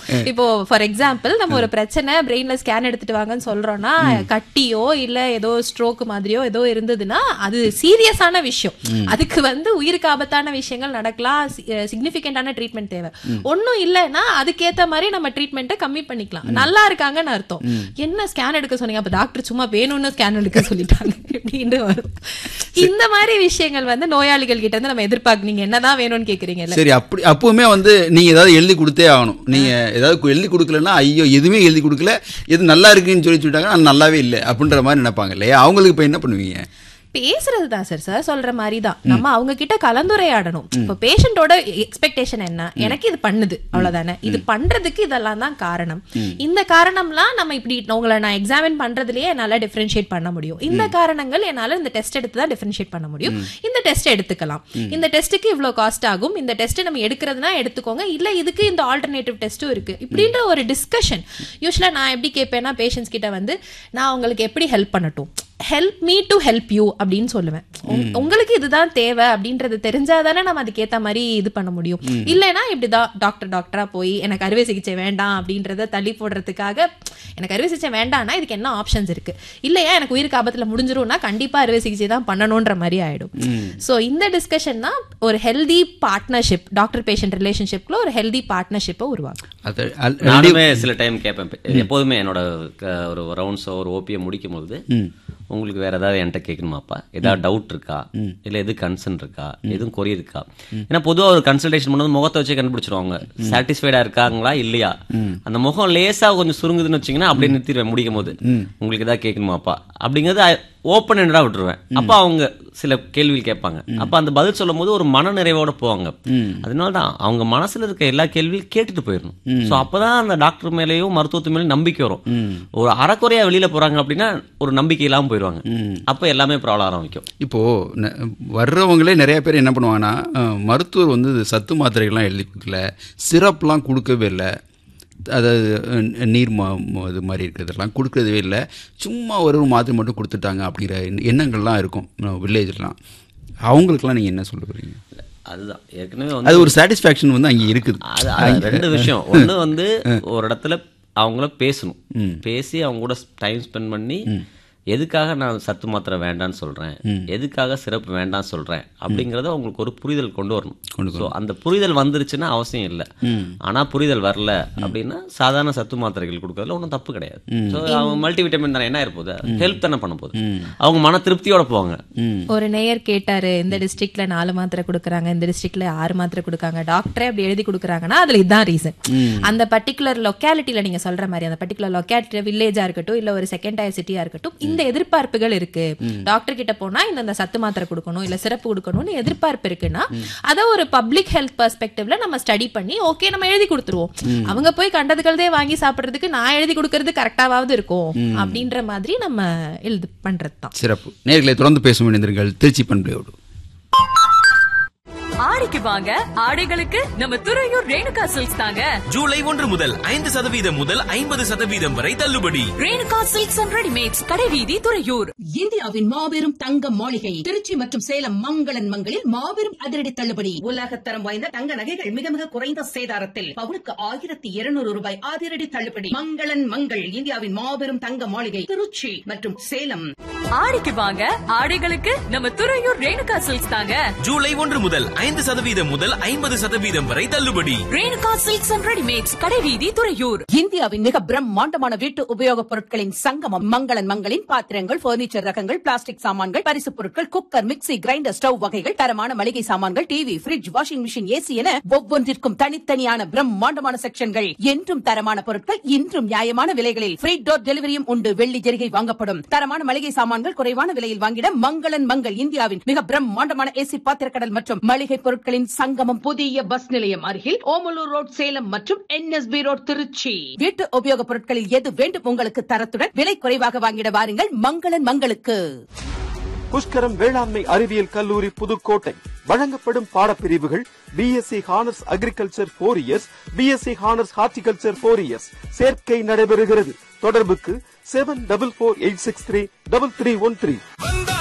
இப்போ for example நம்ம ஒரு பிரச்சனை பிரெயின்ல ஸ்கேன் எடுத்துட்டு வாங்கன்னு சொல்றோம்னா கட்டியோ இல்ல ஏதோ ஸ்ட்ரோக் மாதிரியோ ஏதோ இருந்ததுன்னா அது சீரியஸான விஷயம் அதுக்கு வந்து உயிருக்கு ஆபத்தான விஷயங்கள் நடக்கலாம் சிக்னிபிகண்டான ட்ரீட்மெண்ட் தேவை ஒண்ணும் இல்லைன்னா அதுக்கேத்த மாதிரி நம்ம ட்ரீட்மெண்ட்டை கம்மி பண்ணிக்கலாம் நல்லா இருக்காங்கன்னு அர்த்தம் என்ன ஸ்கேன் எடுக்க சொன்னீங்க அப்ப டாக்டர் சும்மா வேணும்னு ஸ்கேன் எடுக்க சொல்லிட்டாங்க இப்படின்னு வரும் இந்த மாதிரி விஷயங்கள் வந்து நோயாளிகள் கிட்ட இருந்து நம்ம எதிர்பார்க்க நீங்க என்னதான் வேணும்னு கேக்குறீங்கல்ல சரி அப்படி அப்பவுமே வந்து நீங்க ஏதாவது எழுதி கொடுத்தே ஆகணும் நீங்க ஏதாவது கு- எழுதி கொடுக்கலன்னா ஐயோ எதுவுமே எழுதி கொடுக்கல எது நல்லா இருக்குன்னு சொல்லி சொல்லிட்டாங்க அது நல்லாவே இல்லை அப்படின்ற மாதிரி நினைப்பாங்க இல்லையா அவங்களுக்கு இப்போ என்ன பண்ணுவீங்க பேசுறது தான் சார் சார் சொல்ற மாதிரி தான் நம்ம அவங்க கிட்ட கலந்துரையாடணும் இப்போ பேஷண்டோட எக்ஸ்பெக்டேஷன் என்ன எனக்கு இது பண்ணுது அவ்வளவுதானே இது பண்றதுக்கு இதெல்லாம் தான் காரணம் இந்த காரணம்லாம் நம்ம இப்படி உங்களை நான் எக்ஸாமின் பண்றதுலயே என்னால டிஃபரன்ஷியேட் பண்ண முடியும் இந்த காரணங்கள் என்னால இந்த டெஸ்ட் எடுத்து தான் டிஃபரன்ஷியேட் பண்ண முடியும் இந்த டெஸ்ட் எடுத்துக்கலாம் இந்த டெஸ்ட்டுக்கு இவ்வளவு காஸ்ட் ஆகும் இந்த டெஸ்ட் நம்ம எடுக்கிறதுனா எடுத்துக்கோங்க இல்ல இதுக்கு இந்த ஆல்டர்னேட்டிவ் டெஸ்ட்டும் இருக்கு இப்படின்ற ஒரு டிஸ்கஷன் யூஸ்வலா நான் எப்படி கேட்பேன்னா பேஷண்ட்ஸ் கிட்ட வந்து நான் உங்களுக்கு எப்படி ஹெல்ப் பண்ணட்டும் help me to help you அப்படின்னு சொல்லுவேன் உங்க- உங்களுக்கு இதுதான் தேவை அப்படின்றது தெரிஞ்சாதானே நம்ம அதுக்கேத்த மாதிரி இது பண்ண முடியும் இல்லைன்னா இப்படிதான் டாக்டர் டாக்டரா போய் எனக்கு அறுவை சிகிச்சை வேண்டாம் அப்படின்றத தள்ளி போடுறதுக்காக எனக்கு அறுவை சிகிச்சை வேண்டாம்னா இதுக்கு என்ன ஆப்ஷன்ஸ் இருக்கு இல்லையா எனக்கு உயிருக்கு ஆபத்துல முடிஞ்சிரும்னா கண்டிப்பா அறுவை சிகிச்சை தான் பண்ணணும்ன்ற மாதிரி ஆயிடும் சோ இந்த டிஸ்கஷன் தான் ஒரு ஹெல்தி பார்ட்னர்ஷிப் டாக்டர் பேஷண்ட் ரிலேஷன்ஷிப்ல ஒரு ஹெல்தி பார்ட்னர்ஷிப்பை உருவாக்கும் அது al- நானுமே சில டைம் கேட்பேன் எப்போதுமே என்னோட க- ஒரு ரவுண்ட்ஸோ ஒரு ஓபியை முடிக்கும் பொழுது உங்களுக்கு வேற ஏதாவது என்கிட்ட கேட்கணுமாப்பா ஏதாவது டவுட் இருக்கா இல்ல எது கன்சர்ன் இருக்கா எதுவும் கொரி இருக்கா ஏன்னா பொதுவா ஒரு கன்சல்டேஷன் பண்ணும்போது முகத்தை வச்சே கண்டுபிடிச்சிருவாங்க சாட்டிஸ்ஃபைடா இருக்காங்களா இல்லையா அந்த முகம் லேசா கொஞ்சம் சுருங்குதுன்னு வச்சீங்கன்னா அப்படியே நிறுத்திடுவேன் முடிக்கும் போது உங்களுக்கு ஏதாவது கேட்கணுமாப்பா அப்படிங்கிறது ஓப்பன் ஹெண்டா விட்டுருவேன் அப்ப அவங்க சில கேள்விகள் கேட்பாங்க அப்ப அந்த பதில் சொல்லும் போது ஒரு மன நிறைவோட போவாங்க அதனால தான் அவங்க மனசுல இருக்க எல்லா கேள்வியும் கேட்டுட்டு போயிடணும் சோ அப்பதான் அந்த டாக்டர் மேலேயும் மருத்துவத்து மேலேயும் நம்பிக்கை வரும் ஒரு அறக்குறையா வெளியில போறாங்க அப்படின்னா ஒரு நம்பிக்கை இல்லாம போயிடுவாங்க அப்ப எல்லாமே ப்ராப்ளம் ஆரம்பிக்கும் இப்போ ந- வர்றவங்களே நிறைய பேர் என்ன பண்ணுவாங்கன்னா அஹ், மருத்துவர் வந்து இது சத்து மாத்திரைகள்லாம் எழுதி கொடுக்கல சிரப்லாம் கொடுக்கவே இல்லை அதாவது அஹ், நீர் மா ம- இது மாதிரி இருக்கிறதெல்லாம் கொடுக்கறதே இல்லை சும்மா ஒரு ஒரு மாத்திரை மட்டும் கொடுத்துட்டாங்க அப்படிங்கிற எண்ண- எண்ணங்கள்லாம் இருக்கும் வில்லேஜ்லாம் அவங்களுக்குலாம் நீங்கள் என்ன சொல்ல போறீங்க அதுதான் ஏற்கனவே வந்து அது ஒரு சாட்டிஸ்ஃபேக்ஷன் வந்து அங்கே இருக்குது அது அது ரெண்டு விஷயம் ஒண்ணு வந்து ஒரு இடத்துல அவங்கள பேசணும் பேசி அவங்க கூட டைம் ஸ்பெண்ட் பண்ணி எதுக்காக நான் சத்து மாத்திரை வேண்டாம்னு சொல்றேன் எதுக்காக சிறப்பு வேண்டாம்னு சொல்றேன் அப்படிங்கறத அவங்களுக்கு ஒரு புரிதல் கொண்டு வரணும் ஸோ அந்த புரிதல் வந்துருச்சுன்னா அவசியம் இல்லை ஆனா புரிதல் வரல அப்படின்னா சாதாரண சத்து மாத்திரைகள் கொடுக்கறதுல ஒன்றும் தப்பு கிடையாது ஸோ அவங்க மல்டி விட்டமின் தானே என்ன இருப்போது ஹெல்ப் தானே பண்ண போகுது அவங்க மன திருப்தியோட போவாங்க ஒரு நேயர் கேட்டாரு இந்த டிஸ்ட்ரிக்ட்ல நாலு மாத்திரை கொடுக்குறாங்க இந்த டிஸ்ட்ரிக்ட்ல ஆறு மாத்திரை கொடுக்காங்க டாக்டரே அப்படி எழுதி கொடுக்குறாங்கன்னா அதுல இதுதான் ரீசன் அந்த பர்டிகுலர் லொக்காலிட்டியில நீங்க சொல்ற மாதிரி அந்த பர்டிகுலர் லொக்காலிட்டி வில்லேஜா இருக்கட்டும் இல்ல ஒரு செகண்ட் டயர் சிட்டியா இருக்கட்டும் இந்த எதிர்பார்ப்புகள் இருக்கு டாக்டர் கிட்ட போனா இந்த இந்த சத்து மாத்திரை கொடுக்கணும் இல்ல சிறப்பு கொடுக்கணும்னு எதிர்பார்ப்பு இருக்குன்னா அத ஒரு பப்ளிக் ஹெல்த் பெர்ஸ்பெக்டிவ்ல நம்ம ஸ்டடி பண்ணி ஓகே நம்ம எழுதி கொடுத்துருவோம் அவங்க போய் கண்டதுக்கள்தே வாங்கி சாப்பிடுறதுக்கு நான் எழுதி கொடுக்கறது கரெக்டாவது இருக்கும் அப்படின்ற மாதிரி நம்ம எழுது பண்றது தான் சிறப்பு நேர்களை தொடர்ந்து பேசும் இணைந்திருங்கள் திருச்சி பண்பையோடு ஆடிக்கு வாங்க ஆடைகளுக்கு நம்ம துறையூர் ரேணுகா சில்க்ஸ் தாங்க ஜூலை ஒன்று முதல் ஐந்து சதவீதம் முதல் ஐம்பது சதவீதம் வரை தள்ளுபடி ரேணுகா சில்க்ஸ் அண்ட் ரெடிமேட்ஸ் கடைவீதி துறையூர் இந்தியாவின் மாபெரும் தங்க மாளிகை திருச்சி மற்றும் சேலம் மங்களன் மங்களில் மாபெரும் அதிரடி தள்ளுபடி உலகத்தரம் வாய்ந்த தங்க நகைகள் மிக மிக குறைந்த சேதாரத்தில் பவுனுக்கு ஆயிரத்தி இருநூறு ரூபாய் அதிரடி தள்ளுபடி மங்களன் மங்கள் இந்தியாவின் மாபெரும் தங்க மாளிகை திருச்சி மற்றும் சேலம் ஆடிக்கு வாங்க ஆடைகளுக்கு நம்ம துறையூர் ரேணுகா சில்க்ஸ் தாங்க ஜூலை ஒன்று முதல் ஐந்து சதவீதம் முதல் ஐம்பது சதவீதம் வரை தள்ளுபடி ரேணுகா சில்க்ஸ் அண்ட் ரெடிமேட்ஸ் கடைவீதி துறையூர் இந்தியாவின் மிக பிரம்மாண்டமான வீட்டு உபயோகப் பொருட்களின் சங்கமம் மங்களன் மங்களின் பாத்திரங்கள் பர்னிச்சர் ரகங்கள் பிளாஸ்டிக் சாமான்கள் பரிசுப் பொருட்கள் குக்கர் மிக்ஸி கிரைண்டர் ஸ்டவ் வகைகள் தரமான மளிகை சாமான்கள் TV fridge washing machine AC என ஒவ்வொன்றிற்கும் தனித்தனியான பிரம்மாண்டமான செக்ஷன்கள் என்றும் தரமான பொருட்கள் இன்றும் நியாயமான விலைகளில் ஃப்ரீ டோர் டெலிவரியும் உண்டு வெள்ளி ஜெரிகை வாங்கப்படும் தரமான மளிகை சாமான்கள் குறைவான விலையில் வாங்கிட மங்களன் மங்கள் இந்தியாவின் மிக பிரம்மாண்டமான ஏசி பாத்திரக்கடல் மற்றும் மளிகை பொருட்களின் சங்கமம் புதிய பஸ் நிலையம் அருகில் ஓமலூர் ரோட் சேலம் மற்றும் என்எஸ்பி ரோட் திருச்சி வீட்டு உபயோகப் பொருட்களில் எது வேண்டும் உங்களுக்கு தரத்துடன் விலை குறைவாக வாங்கிட வாருங்கள் மங்களன் மங்களுக்கு புஷ்கரம் வேளாண்மை அறிவியல் கல்லூரி புதுக்கோட்டை வழங்கப்படும் பாடப்பிரிவுகள் BSc honours agriculture four years BSc honours horticulture four years சேர்க்கை நடைபெறுகிறது தொடர்புக்கு seven double four eight six three double three one three வந்தா